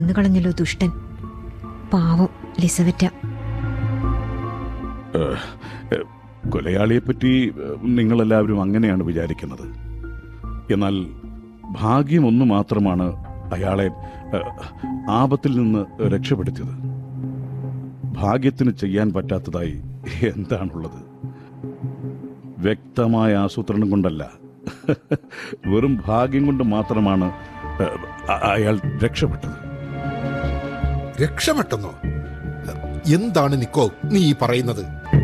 ഇന്ന് കളഞ്ഞല്ലോ ദുഷ്ടൻ പാവം ലിസവറ്റ കൊലയാളിയെപ്പറ്റി ഏഹ്, നിങ്ങളെല്ലാവരും അങ്ങനെയാണ് വിചാരിക്കുന്നത് എന്നാൽ ഭാഗ്യം ഒന്ന് മാത്രമാണ് അയാളെ ഏഹ്, ആപത്തിൽ നിന്ന് രക്ഷപ്പെടുത്തിയത് ഭാഗ്യത്തിന് ചെയ്യാൻ പറ്റാത്തതായി എന്താണുള്ളത് വ്യക്തമായ ആസൂത്രണം കൊണ്ടല്ല വെറും ഭാഗ്യം കൊണ്ട് മാത്രമാണ് ഏഹ്, അ- അയാൾ രക്ഷപ്പെട്ടത് രക്ഷപ്പെട്ടെന്നോ എന്താണ് നിക്കോ നീ ഈ പറയുന്നത്